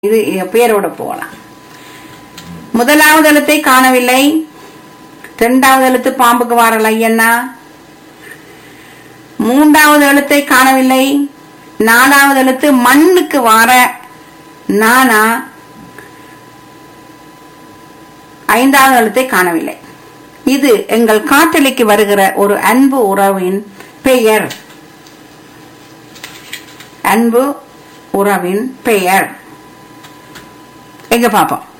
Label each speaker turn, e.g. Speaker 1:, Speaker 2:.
Speaker 1: இது பெயரோட போகலாம் முதலாவது எழுத்தை காணவில்லை இரண்டாவது எழுத்து பாம்புக்கு வாரல ஐயண்ணா மூன்றாவது எழுத்தை காணவில்லை நாலாவது எழுத்து மண்ணுக்கு வார நானா ஐந்தாவது எழுத்தை காணவில்லை இது எங்கள் காட்டலிக்கு வருகிற ஒரு அன்பு உறவின் பெயர் அன்பு உறவின் பெயர் எங்க பாப்போம்